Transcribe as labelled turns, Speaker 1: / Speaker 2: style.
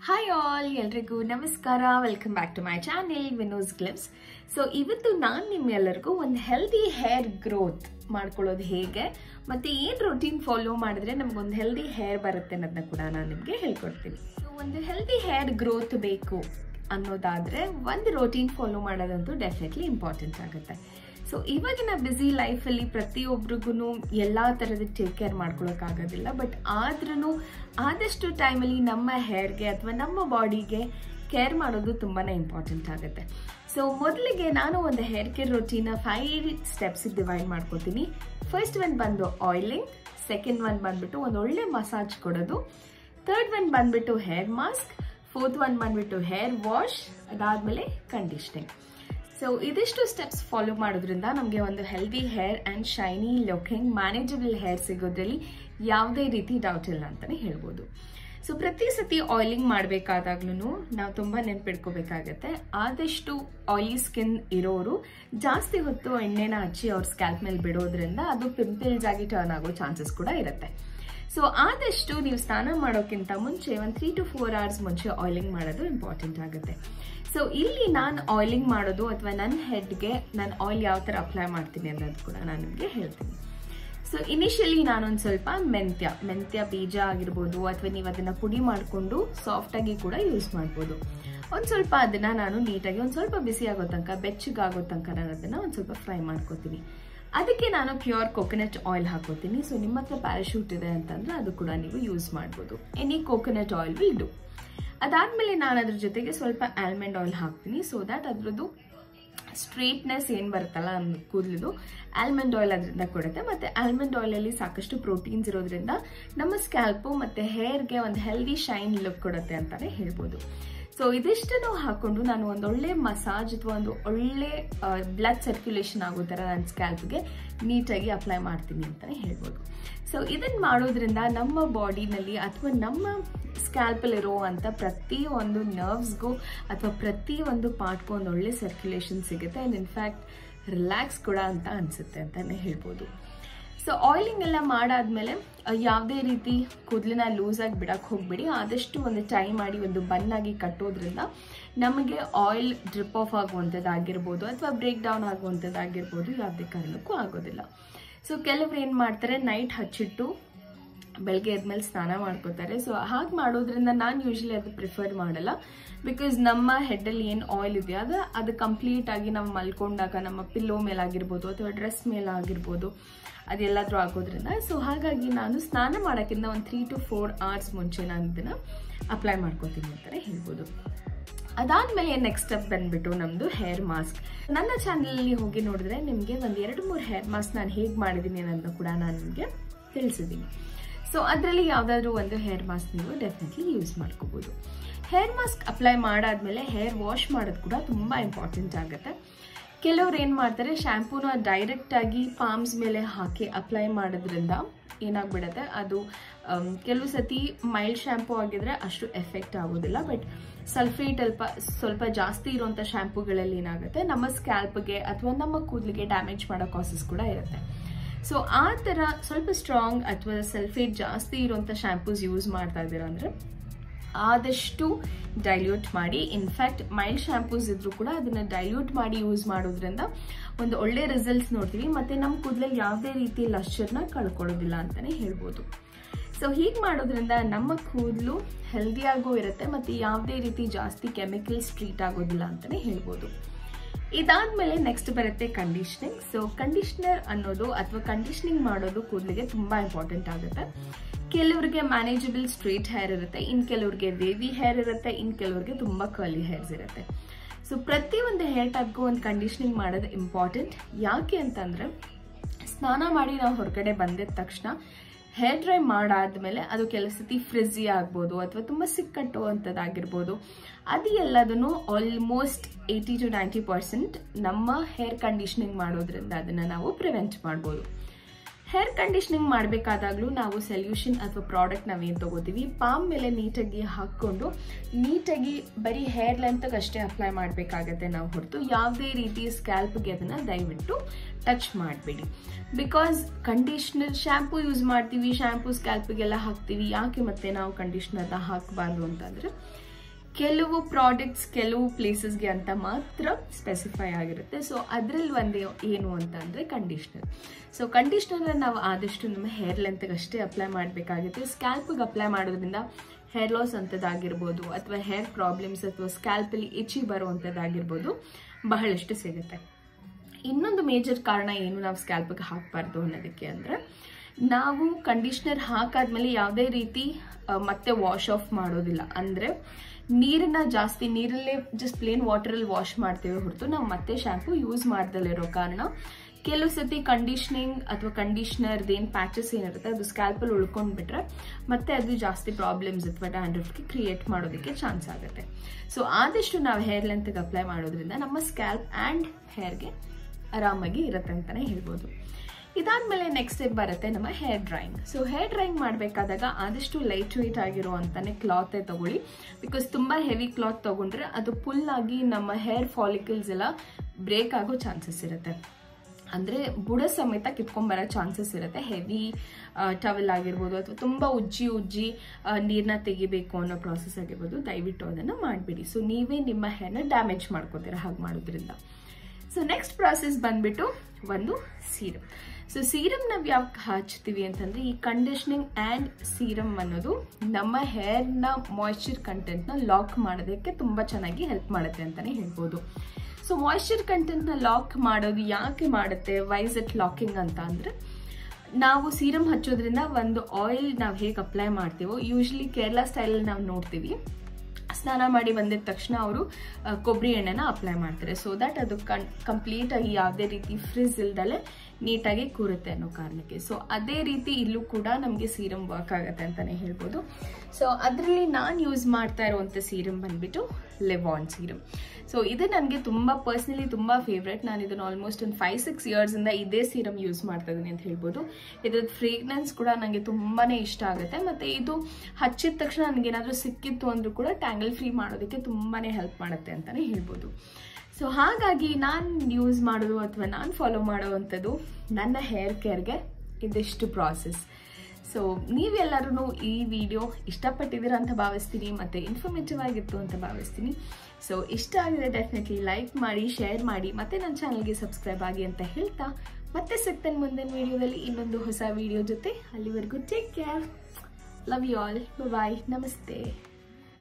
Speaker 1: hi all ಎಲ್ರಿಗೂ ನಮಸ್ಕಾರ welcome back to my channel ವಿನೋಸ್ ಗ್ಲಿವ್ಸ್ ಸೊ ಇವತ್ತು ನಾನು ನಿಮ್ಮೆಲ್ಲರಿಗೂ ಒಂದು ಹೆಲ್ದಿ ಹೇರ್ ಗ್ರೋತ್ ಮಾಡ್ಕೊಳ್ಳೋದು ಹೇಗೆ ಮತ್ತೆ ಏನು ರೊಟೀನ್ ಫಾಲೋ ಮಾಡಿದ್ರೆ ನಮಗೊಂದು ಹೆಲ್ದಿ ಹೇರ್ ಬರುತ್ತೆ ಅನ್ನೋದನ್ನ ಕೂಡ ನಾನು ನಿಮಗೆ ಹೇಳ್ಕೊಡ್ತೀನಿ ಸೊ ಒಂದು ಹೆಲ್ದಿ ಹೇರ್ ಗ್ರೋತ್ ಬೇಕು ಅನ್ನೋದಾದ್ರೆ ಒಂದು ರೊಟೀನ್ ಫಾಲೋ ಮಾಡೋದಂತೂ ಡೆಫಿನೆಟ್ಲಿ ಇಂಪಾರ್ಟೆಂಟ್ ಆಗುತ್ತೆ ಸೊ ಇವಾಗಿನ ಬ್ಯುಸಿ ಲೈಫಲ್ಲಿ ಪ್ರತಿಯೊಬ್ಬರಿಗೂ ಎಲ್ಲ ಥರದ ಟೇಕ್ ಕೇರ್ ಮಾಡ್ಕೊಳಕ್ಕಾಗೋದಿಲ್ಲ ಬಟ್ ಆದ್ರೂ ಆದಷ್ಟು ಟೈಮಲ್ಲಿ ನಮ್ಮ ಹೇರ್ಗೆ ಅಥವಾ ನಮ್ಮ ಬಾಡಿಗೆ ಕೇರ್ ಮಾಡೋದು ತುಂಬಾ ಇಂಪಾರ್ಟೆಂಟ್ ಆಗುತ್ತೆ ಸೊ ಮೊದಲಿಗೆ ನಾನು ಒಂದು ಹೇರ್ ಕೇರ್ ರೊಟೀನ ಫೈವ್ ಸ್ಟೆಪ್ಸಿಗೆ ಡಿವೈಡ್ ಮಾಡ್ಕೊತೀನಿ ಫಸ್ಟ್ ಒನ್ ಬಂದು ಆಯಿಲಿಂಗ್ ಸೆಕೆಂಡ್ ಒನ್ ಬಂದ್ಬಿಟ್ಟು ಒಂದು ಒಳ್ಳೆ ಮಸಾಜ್ ಕೊಡೋದು ಥರ್ಡ್ ಒನ್ ಬಂದ್ಬಿಟ್ಟು ಹೇರ್ ಮಾಸ್ಕ್ ಫೋರ್ತ್ ಒನ್ ಬಂದ್ಬಿಟ್ಟು ಹೇರ್ ವಾಶ್ ಅದಾದಮೇಲೆ ಕಂಡೀಷ್ನಿಂಗ್ ಸೊ ಇದಿಷ್ಟು ಸ್ಟೆಪ್ಸ್ ಫಾಲೋ ಮಾಡೋದ್ರಿಂದ ನಮಗೆ ಒಂದು healthy hair and shiny looking manageable hair ಸಿಗೋದ್ರಲ್ಲಿ ಯಾವುದೇ ರೀತಿ ಡೌಟ್ ಇಲ್ಲ ಅಂತಲೇ ಹೇಳ್ಬೋದು ಸೊ ಪ್ರತಿ ಸತಿ ಆಯಿಲಿಂಗ್ ಮಾಡಬೇಕಾದಾಗ್ಲೂ ನಾವು ತುಂಬ ನೆನ್ಪಿಡ್ಕೋಬೇಕಾಗತ್ತೆ ಆದಷ್ಟು ಆಯಿಲಿ ಸ್ಕಿನ್ ಇರೋರು ಜಾಸ್ತಿ ಹೊತ್ತು ಎಣ್ಣೆನ ಹಚ್ಚಿ ಅವ್ರ ಸ್ಕ್ಯಾಲ್ಪ್ ಮೇಲೆ ಬಿಡೋದ್ರಿಂದ ಅದು ಪಿಂಪಲ್ಸ್ ಆಗಿ ಟರ್ನ್ ಆಗೋ ಚಾನ್ಸಸ್ ಕೂಡ ಇರುತ್ತೆ ಸೊ ಆದಷ್ಟು ನೀವು ಸ್ನಾನ ಮಾಡೋಕ್ಕಿಂತ ಮುಂಚೆ ಒಂದು ತ್ರೀ ಟು ಫೋರ್ ಅವರ್ಸ್ ಮುಂಚೆ ಆಯಿಲಿಂಗ್ ಮಾಡೋದು ಇಂಪಾರ್ಟೆಂಟ್ ಆಗುತ್ತೆ ಸೊ ಇಲ್ಲಿ ನಾನು ಆಯಿಲಿಂಗ್ ಮಾಡೋದು ಅಥವಾ ನನ್ನ ಹೆಡ್ಗೆ ನಾನು ಆಯಿಲ್ ಯಾವ ಥರ ಅಪ್ಲೈ ಮಾಡ್ತೀನಿ ಅನ್ನೋದು ಕೂಡ ನಾನು ನಿಮಗೆ ಹೇಳ್ತೀನಿ ಸೊ ಇನಿಷಿಯಲಿ ನಾನೊಂದು ಸ್ವಲ್ಪ ಮೆಂತ್ಯ ಮೆಂತ್ಯ ಬೀಜ ಆಗಿರ್ಬೋದು ಅಥವಾ ನೀವು ಅದನ್ನು ಪುಡಿ ಮಾಡಿಕೊಂಡು ಸಾಫ್ಟಾಗಿ ಕೂಡ ಯೂಸ್ ಮಾಡ್ಬೋದು ಒಂದು ಸ್ವಲ್ಪ ಅದನ್ನು ನಾನು ನೀಟಾಗಿ ಒಂದು ಸ್ವಲ್ಪ ಬಿಸಿ ಆಗೋ ತನಕ ಬೆಚ್ಚಗಾಗೋ ತನಕ ನಾನು ಅದನ್ನು ಒಂದು ಸ್ವಲ್ಪ ಫ್ರೈ ಮಾಡ್ಕೋತೀನಿ ಅದಕ್ಕೆ ನಾನು ಪ್ಯೂರ್ ಕೊಕೊನಟ್ ಆಯಿಲ್ ಹಾಕೋತೀನಿ ಸೊ ನಿಮ್ಮ ಹತ್ರ ಪ್ಯಾರಾಶೂಟ್ ಇದೆ ಅಂತಂದ್ರೆ ಅದು ಕೂಡ ನೀವು ಯೂಸ್ ಮಾಡ್ಬೋದು any coconut oil will do ಅದಾದಮೇಲೆ ನಾನು ಅದ್ರ ಜೊತೆಗೆ ಸ್ವಲ್ಪ ಆಲ್ಮಂಡ್ ಆಯಿಲ್ ಹಾಕ್ತೀನಿ ಸೊ ದ್ಯಾಟ್ ಅದ್ರದ್ದು ಸ್ಟ್ರೇಟ್ನೆಸ್ ಏನು ಬರುತ್ತಲ್ಲ ನಮ್ಮ ಕೂದಲಿದು ಆಲ್ಮಂಡ್ ಆಯಿಲ್ ಅದರಿಂದ ಕೊಡುತ್ತೆ ಮತ್ತು ಆಲ್ಮಂಡ್ ಆಯಿಲಲ್ಲಿ ಸಾಕಷ್ಟು ಪ್ರೋಟೀನ್ಸ್ ಇರೋದ್ರಿಂದ ನಮ್ಮ ಸ್ಕ್ಯಾಲ್ಪು ಮತ್ತು ಹೇರ್ಗೆ ಒಂದು ಹೆಲ್ದಿ ಶೈನ್ ಲುಕ್ ಕೊಡುತ್ತೆ ಅಂತಲೇ ಹೇಳ್ಬೋದು ಸೊ ಇದಿಷ್ಟನ್ನು ಹಾಕೊಂಡು ನಾನು ಒಂದು ಒಳ್ಳೆ ಮಸಾಜ್ ಅಥವಾ ಒಂದು ಒಳ್ಳೆ ಬ್ಲಡ್ ಸರ್ಕ್ಯುಲೇಷನ್ ಆಗೋ ಥರ ನನ್ನ ಸ್ಕ್ಯಾಲ್ಪ್ಗೆ ನೀಟಾಗಿ ಅಪ್ಲೈ ಮಾಡ್ತೀನಿ ಅಂತಲೇ ಹೇಳ್ಬೋದು ಸೊ ಇದನ್ನು ಮಾಡೋದ್ರಿಂದ ನಮ್ಮ ಬಾಡಿನಲ್ಲಿ ಅಥವಾ ನಮ್ಮ ಸ್ಕ್ಯಾಲ್ಪಲ್ಲಿರೋ ಅಂಥ ಪ್ರತಿಯೊಂದು ನರ್ವ್ಸ್ಗೂ ಅಥವಾ ಪ್ರತಿಯೊಂದು ಪಾರ್ಟ್ಗೂ ಒಂದು ಒಳ್ಳೆ ಸರ್ಕ್ಯುಲೇಷನ್ ಸಿಗುತ್ತೆ ಆ್ಯಂಡ್ ಇನ್ಫ್ಯಾಕ್ಟ್ ರಿಲ್ಯಾಕ್ಸ್ ಕೂಡ ಅಂತ ಅನಿಸುತ್ತೆ ಅಂತಲೇ ಹೇಳ್ಬೋದು ಸೊ ಆಯಿಲಿಂಗ್ ಎಲ್ಲ ಮಾಡಾದ್ಮೇಲೆ ಯಾವುದೇ ರೀತಿ ಕೂದಲನ್ನ ಲೂಸಾಗಿ ಬಿಡಕ್ಕೆ ಹೋಗ್ಬಿಡಿ ಆದಷ್ಟು ಒಂದು ಟೈ ಮಾಡಿ ಒಂದು ಬನ್ನಾಗಿ ಕಟ್ಟೋದ್ರಿಂದ ನಮಗೆ ಆಯಿಲ್ ಡ್ರಿಪ್ ಆಫ್ ಆಗುವಂಥದ್ದಾಗಿರ್ಬೋದು ಅಥವಾ ಬ್ರೇಕ್ ಡೌನ್ ಆಗುವಂಥದ್ದಾಗಿರ್ಬೋದು ಯಾವುದೇ ಕಾರಣಕ್ಕೂ ಆಗೋದಿಲ್ಲ ಸೊ ಕೆಲವ್ರು ಏನು ಮಾಡ್ತಾರೆ ನೈಟ್ ಹಚ್ಚಿಟ್ಟು ಬೆಳಗ್ಗೆ ಎದ್ಮೇಲೆ ಸ್ನಾನ ಮಾಡ್ಕೋತಾರೆ ಸೊ ಹಾಗೆ ಮಾಡೋದ್ರಿಂದ ನಾನು ಯೂಶ್ವಲಿ ಅದು ಪ್ರಿಫರ್ ಮಾಡಲ್ಲ ಬಿಕಾಸ್ ನಮ್ಮ ಹೆಡ್ಡಲ್ಲಿ ಏನು ಆಯಿಲ್ ಇದೆಯೋ ಅದು ಅದು ಕಂಪ್ಲೀಟಾಗಿ ನಾವು ಮಲ್ಕೊಂಡಾಗ ನಮ್ಮ ಪಿಲ್ಲೋ ಮೇಲಾಗಿರ್ಬೋದು ಅಥವಾ ಡ್ರೆಸ್ ಮೇಲಾಗಿರ್ಬೋದು ಅದೆಲ್ಲಾದ್ರೂ ಆಗೋದ್ರಿಂದ ಸೊ ಹಾಗಾಗಿ ನಾನು ಸ್ನಾನ ಮಾಡೋಕ್ಕಿಂತ ಒಂದು ತ್ರೀ ಟು ಫೋರ್ ಅವರ್ಸ್ ಮುಂಚೆ ನಾನು ಇದನ್ನು ಅಪ್ಲೈ ಮಾಡ್ಕೋತೀನಿ ಅಂತಲೇ ಹೇಳ್ಬೋದು ಅದಾದಮೇಲೆ ನೆಕ್ಸ್ಟ್ ಸ್ಟೆಪ್ ಬಂದ್ಬಿಟ್ಟು ನಮ್ಮದು ಹೇರ್ ಮಾಸ್ಕ್ ನನ್ನ ಚಾನಲಲ್ಲಿ ಹೋಗಿ ನೋಡಿದ್ರೆ ನಿಮಗೆ ಒಂದು ಎರಡು ಮೂರು ಹೇರ್ ಮಾಸ್ಕ್ ನಾನು ಹೇಗೆ ಮಾಡಿದ್ದೀನಿ ಅನ್ನೋದನ್ನ ಕೂಡ ನಾನು ನಿಮಗೆ ತಿಳಿಸಿದ್ದೀನಿ ಸೊ ಅದರಲ್ಲಿ ಯಾವುದಾದ್ರೂ ಒಂದು ಹೇರ್ ಮಾಸ್ಕ್ ನೀವು ಡೆಫಿನೆಟ್ಲಿ ಯೂಸ್ ಮಾಡ್ಕೋಬೋದು ಹೇರ್ ಮಾಸ್ಕ್ ಅಪ್ಲೈ ಮಾಡಾದ್ಮೇಲೆ ಹೇರ್ ವಾಶ್ ಮಾಡೋದು ಕೂಡ ತುಂಬ ಇಂಪಾರ್ಟೆಂಟ್ ಆಗುತ್ತೆ ಕೆಲವ್ರು ಏನು ಮಾಡ್ತಾರೆ ಶ್ಯಾಂಪೂನ ಡೈರೆಕ್ಟಾಗಿ ಪಾಮ್ಸ್ ಮೇಲೆ ಹಾಕಿ ಅಪ್ಲೈ ಮಾಡೋದ್ರಿಂದ ಏನಾಗ್ಬಿಡುತ್ತೆ ಅದು ಕೆಲವು ಸತಿ ಮೈಲ್ಡ್ ಶ್ಯಾಂಪೂ ಆಗಿದ್ರೆ ಅಷ್ಟು ಎಫೆಕ್ಟ್ ಆಗೋದಿಲ್ಲ ಬಟ್ ಸಲ್ಫೇಟ್ ಅಲ್ಪ ಸ್ವಲ್ಪ ಜಾಸ್ತಿ ಇರುವಂಥ ಶ್ಯಾಂಪೂಗಳಲ್ಲಿ ಏನಾಗುತ್ತೆ ನಮ್ಮ ಸ್ಕ್ಯಾಲ್ಪ್ಗೆ ಅಥವಾ ನಮ್ಮ ಕೂದಲಿಗೆ ಡ್ಯಾಮೇಜ್ ಮಾಡೋ ಕಾಸಸ್ ಕೂಡ ಇರುತ್ತೆ ಸೊ ಆ ಥರ ಸ್ವಲ್ಪ ಸ್ಟ್ರಾಂಗ್ ಅಥವಾ ಸಲ್ಫೇಟ್ ಜಾಸ್ತಿ ಇರುವಂಥ ಶ್ಯಾಂಪೂಸ್ ಯೂಸ್ ಮಾಡ್ತಾ ಇದ್ದೀರಾ ಅಂದರೆ ಆದಷ್ಟು ಡೈಲ್ಯೂಟ್ ಮಾಡಿ ಇನ್ಫ್ಯಾಕ್ಟ್ ಮೈಲ್ಡ್ ಶ್ಯಾಂಪೂಸ್ ಇದ್ರೂ ಕೂಡ ಅದನ್ನು ಡೈಲ್ಯೂಟ್ ಮಾಡಿ ಯೂಸ್ ಮಾಡೋದ್ರಿಂದ ಒಂದು ಒಳ್ಳೆ ರಿಸಲ್ಟ್ಸ್ ನೋಡ್ತೀವಿ ಮತ್ತು ನಮ್ಮ ಕೂದಲಲ್ಲಿ ಯಾವುದೇ ರೀತಿ ಲಶ್ಚರ್ನ ಕಳ್ಕೊಳ್ಳೋದಿಲ್ಲ ಅಂತಲೇ ಹೇಳ್ಬೋದು ಸೊ ಹೀಗೆ ಮಾಡೋದ್ರಿಂದ ನಮ್ಮ ಕೂದಲು ಹೆಲ್ದಿಯಾಗೂ ಇರುತ್ತೆ ಮತ್ತು ಯಾವುದೇ ರೀತಿ ಜಾಸ್ತಿ ಕೆಮಿಕಲ್ಸ್ ಟ್ರೀಟ್ ಆಗೋದಿಲ್ಲ ಅಂತಲೇ ಹೇಳ್ಬೋದು ಇದಾದ್ಮೇಲೆ ನೆಕ್ಸ್ಟ್ ಬರುತ್ತೆ ಕಂಡೀಷ್ನಿಂಗ್ ಸೊ ಕಂಡೀಷ್ನರ್ ಅನ್ನೋದು ಅಥವಾ ಕಂಡೀಷ್ನಿಂಗ್ ಮಾಡೋದು ಕೂದಲಿಗೆ ತುಂಬ ಇಂಪಾರ್ಟೆಂಟ್ ಆಗುತ್ತೆ ಕೆಲವ್ರಿಗೆ ಮ್ಯಾನೇಜಬಲ್ ಸ್ಟ್ರೇಟ್ ಹೇರ್ ಇರುತ್ತೆ ಇನ್ನು ಕೆಲವ್ರಿಗೆ ವೇವಿ ಹೇರ್ ಇರುತ್ತೆ ಇನ್ನು ಕೆಲವ್ರಿಗೆ ತುಂಬ ಕರ್ಲಿ ಹೇರ್ಸ್ ಇರುತ್ತೆ ಸೊ ಪ್ರತಿಯೊಂದು ಹೇರ್ ಟೈಪ್ಗೂ ಒಂದು ಕಂಡೀಷ್ನಿಂಗ್ ಮಾಡೋದು ಇಂಪಾರ್ಟೆಂಟ್ ಯಾಕೆ ಅಂತಂದರೆ ಸ್ನಾನ ಮಾಡಿ ನಾವು ಹೊರಗಡೆ ಬಂದಿದ ತಕ್ಷಣ ಹೇರ್ ಡ್ರೈ ಮಾಡಾದ್ಮೇಲೆ ಅದು ಕೆಲವು ಸತಿ ಫ್ರಿಜಿ ಆಗ್ಬೋದು ಅಥವಾ ತುಂಬ ಸಿಕ್ಕಟ್ಟುವಂಥದ್ದಾಗಿರ್ಬೋದು ಅದು ಎಲ್ಲದನ್ನು almost eighty to ninety percent ನಮ್ಮ ಹೇರ್ ಕಂಡೀಷ್ನಿಂಗ್ ಮಾಡೋದ್ರಿಂದ ಅದನ್ನು ನಾವು ಪ್ರಿವೆಂಟ್ ಮಾಡ್ಬೋದು ಹೇರ್ ಕಂಡೀಷ್ನಿಂಗ್ ಮಾಡಬೇಕಾದಾಗಲೂ ನಾವು ಸೊಲ್ಯೂಷನ್ ಅಥವಾ ಪ್ರಾಡಕ್ಟ್ ನಾವೇನು ತೊಗೋತೀವಿ ಪಾಮ್ ಮೇಲೆ ನೀಟಾಗಿ ಹಾಕ್ಕೊಂಡು ನೀಟಾಗಿ ಬರೀ ಹೇರ್ ಲೆಂತ್ಗೆ ಅಷ್ಟೇ ಅಪ್ಲೈ ಮಾಡಬೇಕಾಗತ್ತೆ ನಾವು ಹೊರತು ಯಾವುದೇ ರೀತಿ ಸ್ಕ್ಯಾಲ್ಪ್ಗೆ ಅದನ್ನು ದಯವಿಟ್ಟು ಟಚ್ ಮಾಡಬೇಡಿ ಬಿಕಾಸ್ ಕಂಡೀಷ್ನರ್ ಶ್ಯಾಂಪೂ ಯೂಸ್ ಮಾಡ್ತೀವಿ ಶ್ಯಾಂಪೂ ಸ್ಕ್ಯಾಲ್ಪಿಗೆಲ್ಲ ಹಾಕ್ತೀವಿ ಯಾಕೆ ಮತ್ತೆ ನಾವು ಕಂಡೀಷ್ನರ್ನ ಹಾಕಬಾರ್ದು ಅಂತಂದರೆ ಕೆಲವು ಪ್ರಾಡಕ್ಟ್ಸ್ ಕೆಲವು ಪ್ಲೇಸಸ್ಗೆ ಅಂತ ಮಾತ್ರ ಸ್ಪೆಸಿಫೈ ಆಗಿರುತ್ತೆ ಸೊ ಅದರಲ್ಲಿ ಒಂದು ಏನು ಅಂತ ಅಂದರೆ ಕಂಡೀಷ್ನರ್ ಸೊ ಕಂಡೀಷ್ನರ್ ನಾವು ಆದಷ್ಟು ನಮ್ಮ ಹೇರ್ ಲೆಂತ್ಗೆ ಅಷ್ಟೇ ಅಪ್ಲೈ ಮಾಡಬೇಕಾಗುತ್ತೆ ಸ್ಕ್ಯಾಲ್ಪಿಗೆ ಅಪ್ಲೈ ಮಾಡೋದ್ರಿಂದ ಹೇರ್ ಲಾಸ್ ಅಂಥದ್ದಾಗಿರ್ಬೋದು ಅಥವಾ ಹೇರ್ ಪ್ರಾಬ್ಲಮ್ಸ್ ಅಥವಾ ಸ್ಕ್ಯಾಲ್ಪಲ್ಲಿ ಇಚಿ ಬರುವಂಥದ್ದಾಗಿರ್ಬೋದು ಬಹಳಷ್ಟು ಸಿಗುತ್ತೆ ಇನ್ನೊಂದು ಮೇಜರ್ ಕಾರಣ ಏನು ನಾವು ಸ್ಕ್ಯಾಲ್ಪಿಗೆ ಹಾಕಬಾರ್ದು ಅನ್ನೋದಕ್ಕೆ ಅಂದರೆ ನಾವು ಕಂಡೀಷ್ನರ್ ಹಾಕಾದ್ಮೇಲೆ ಯಾವುದೇ ರೀತಿ ಆ, ಮತ್ತೆ ವಾಶ್ ಆಫ್ ಮಾಡೋದಿಲ್ಲ ಅಂದರೆ ನೀರನ್ನ ಜಾಸ್ತಿ ನೀರಲ್ಲೇ ಜಸ್ಟ್ ಪ್ಲೇನ್ ವಾಟರಲ್ಲಿ ವಾಶ್ ಮಾಡ್ತೇವೆ ಹೊರತು ನಾವು ಮತ್ತೆ ಶಾಂಪು ಯೂಸ್ ಮಾಡ್ದಲ್ಲಿರೋ ಕಾರಣ ಕೆಲವು ಸತಿ ಕಂಡೀಷ್ನಿಂಗ್ ಅಥವಾ ಕಂಡೀಷ್ನರ್ದೇನು ಪ್ಯಾಚಸ್ ಏನಿರುತ್ತೆ ಅದು ಸ್ಕ್ಯಾಲ್ಪಲ್ಲಿ ಉಳ್ಕೊಂಡ್ಬಿಟ್ರೆ ಮತ್ತೆ ಅದು ಜಾಸ್ತಿ ಪ್ರಾಬ್ಲಮ್ಸ್ ಅಥವಾ ಡ್ಯಾಂಡ್ರಫ್ಗೆ ಕ್ರಿಯೇಟ್ ಮಾಡೋದಕ್ಕೆ ಚಾನ್ಸ್ ಆಗುತ್ತೆ ಸೊ ಆದಷ್ಟು ನಾವು ಹೇರ್ ಲೆಂತ್ಗೆ ಅಪ್ಲೈ ಮಾಡೋದ್ರಿಂದ ನಮ್ಮ ಸ್ಕ್ಯಾಲ್ಪ್ ಆ್ಯಂಡ್ ಹೇರ್ಗೆ ಆರಾಮಾಗಿ ಇರುತ್ತೆ ಅಂತಲೇ ಹೇಳ್ಬೋದು ಇದಾದ್ಮೇಲೆ ನೆಕ್ಸ್ಟ್ ಸ್ಟೆಪ್ ಬರುತ್ತೆ ನಮ್ಮ hair drying so hair drying ಮಾಡಬೇಕಾದಾಗ ಆದಷ್ಟು ಲೈಟ್ ವೆಯ್ಟ್ ಆಗಿರೋ ಅಂತಾನೆ ಕ್ಲಾತೇ ತಗೊಳ್ಳಿ ಬಿಕಾಸ್ ತುಂಬ ಹೆವಿ ಕ್ಲಾತ್ ತಗೊಂಡ್ರೆ ಅದು ಫುಲ್ ಆಗಿ ನಮ್ಮ ಹೇರ್ ಫಾಲಿಕಲ್ಸ್ ಎಲ್ಲ ಬ್ರೇಕ್ ಆಗೋ ಚಾನ್ಸಸ್ ಇರುತ್ತೆ ಅಂದರೆ ಬುಡ ಸಮೇತ ಕಿತ್ಕೊಂಬರೋ ಚಾನ್ಸಸ್ ಇರುತ್ತೆ ಹೆವಿ ಟವೆಲ್ ಆಗಿರ್ಬೋದು ಅಥವಾ ತುಂಬ ಉಜ್ಜಿ ಉಜ್ಜಿ ನೀರನ್ನ ತೆಗಿಬೇಕು ಅನ್ನೋ ಪ್ರಾಸೆಸ್ ಆಗಿರ್ಬೋದು ದಯವಿಟ್ಟು ಅದನ್ನು ಮಾಡಿಬಿಡಿ ಸೊ ನೀವೇ ನಿಮ್ಮ ಹೇರ್ನ ಡ್ಯಾಮೇಜ್ ಮಾಡ್ಕೋತೀರ ಹಾಗೆ ಮಾಡೋದ್ರಿಂದ ಸೊ ನೆಕ್ಸ್ಟ್ ಪ್ರಾಸೆಸ್ ಬಂದ್ಬಿಟ್ಟು ಒಂದು ಸೀರಮ್ ಸೊ ಸೀರಮ್ ನಾವು ಯಾಕೆ ಹಚ್ತೀವಿ ಅಂತಂದ್ರೆ ಈ ಕಂಡೀಷ್ನಿಂಗ್ ಆ್ಯಂಡ್ ಸೀರಮ್ ಅನ್ನೋದು ನಮ್ಮ ಹೇರ್ನ ಮಾಯ್ಶ್ಚರ್ ಕಂಟೆಂಟ್ನ ಲಾಕ್ ಮಾಡೋದಕ್ಕೆ ತುಂಬ ಚೆನ್ನಾಗಿ ಹೆಲ್ಪ್ ಮಾಡುತ್ತೆ ಅಂತಲೇ ಹೇಳ್ಬೋದು ಸೊ ಮಾಯ್ಶ್ಚರ್ ಕಂಟೆಂಟ್ನ ಲಾಕ್ ಮಾಡೋದು ಯಾಕೆ ಮಾಡುತ್ತೆ ವೈಸ್ ಇಟ್ ಲಾಕಿಂಗ್ ಅಂತ ಅಂದರೆ ನಾವು ಸೀರಮ್ ಹಚ್ಚೋದ್ರಿಂದ ಒಂದು ಆಯಿಲ್ ನಾವು ಹೇಗೆ ಅಪ್ಲೈ ಮಾಡ್ತೀವೋ ಯೂಶ್ವಲಿ ಕೇರಳ ಸ್ಟೈಲಲ್ಲಿ ನಾವು ನೋಡ್ತೀವಿ ಸ್ನಾನ ಮಾಡಿ ಬಂದಿದ ತಕ್ಷಣ ಅವರು ಕೊಬ್ಬರಿ ಎಣ್ಣೆನ ಅಪ್ಲೈ ಮಾಡ್ತಾರೆ ಸೊ ದಟ್ ಅದು ಕನ್ ಕಂಪ್ಲೀಟಾಗಿ ಯಾವುದೇ ರೀತಿ ಫ್ರಿಜ್ ಇಲ್ದಲೆ ನೀಟಾಗಿ ಕೂರುತ್ತೆ ಅನ್ನೋ ಕಾರಣಕ್ಕೆ ಸೊ ಅದೇ ರೀತಿ ಇಲ್ಲೂ ಕೂಡ ನಮಗೆ ಸೀರಮ್ ವರ್ಕ್ ಆಗುತ್ತೆ ಅಂತಲೇ ಹೇಳ್ಬೋದು ಸೊ ಅದರಲ್ಲಿ ನಾನು ಯೂಸ್ ಮಾಡ್ತಾ ಇರುವಂಥ ಸೀರಮ್ ಬಂದ್ಬಿಟ್ಟು ಲೆವಾನ್ ಸೀರಮ್ ಸೊ ಇದು ನನಗೆ ತುಂಬ ಪರ್ಸ್ನಲಿ ತುಂಬ ಫೇವ್ರೆಟ್ ನಾನು ಇದನ್ನು ಆಲ್ಮೋಸ್ಟ್ ಒಂದು ಫೈವ್ ಸಿಕ್ಸ್ ಇಯರ್ಸಿಂದ ಇದೇ ಸೀರಮ್ ಯೂಸ್ ಮಾಡ್ತಾ ಇದ್ದೀನಿ ಅಂತ ಹೇಳ್ಬೋದು ಇದ್ರದ್ದು ಫ್ರೇಗ್ನೆನ್ಸ್ ಕೂಡ ನನಗೆ ತುಂಬಾ ಇಷ್ಟ ಆಗುತ್ತೆ ಮತ್ತು ಇದು ಹಚ್ಚಿದ ತಕ್ಷಣ ನನಗೇನಾದರೂ ಸಿಕ್ಕಿತ್ತು ಅಂದರೂ ಕೂಡ ಟ್ಯಾಂಗಲ್ ಫ್ರೀ ಮಾಡೋದಕ್ಕೆ ತುಂಬಾ ಹೆಲ್ಪ್ ಮಾಡುತ್ತೆ ಅಂತಲೇ ಹೇಳ್ಬೋದು ಸೊ ಹಾಗಾಗಿ ನಾನು ಯೂಸ್ ಮಾಡೋದು ಅಥವಾ ನಾನು ಫಾಲೋ ಮಾಡೋವಂಥದ್ದು ನನ್ನ ಹೇರ್ ಕೇರ್ಗೆ ಇದಿಷ್ಟು ಪ್ರಾಸೆಸ್ ಸೊ ನೀವೆಲ್ಲರೂ ಈ ವಿಡಿಯೋ ಇಷ್ಟಪಟ್ಟಿದ್ದೀರಾ ಅಂತ ಭಾವಿಸ್ತೀನಿ ಮತ್ತು ಇನ್ಫಾರ್ಮೇಟಿವ್ ಆಗಿತ್ತು ಅಂತ ಭಾವಿಸ್ತೀನಿ ಸೊ ಇಷ್ಟ ಆಗಿದೆ ಡೆಫಿನೆಟ್ಲಿ ಲೈಕ್ ಮಾಡಿ ಶೇರ್ ಮಾಡಿ ಮತ್ತು ನನ್ನ ಚಾನಲ್ಗೆ ಸಬ್ಸ್ಕ್ರೈಬ್ ಆಗಿ ಅಂತ ಹೇಳ್ತಾ ಮತ್ತೆ ಸಿಗ್ತೇನೆ ಮುಂದಿನ ವಿಡಿಯೋದಲ್ಲಿ ಇನ್ನೊಂದು ಹೊಸ ವಿಡಿಯೋ ಜೊತೆ ಅಲ್ಲಿವರೆಗೂ take care love you all bye ನಮಸ್ತೆ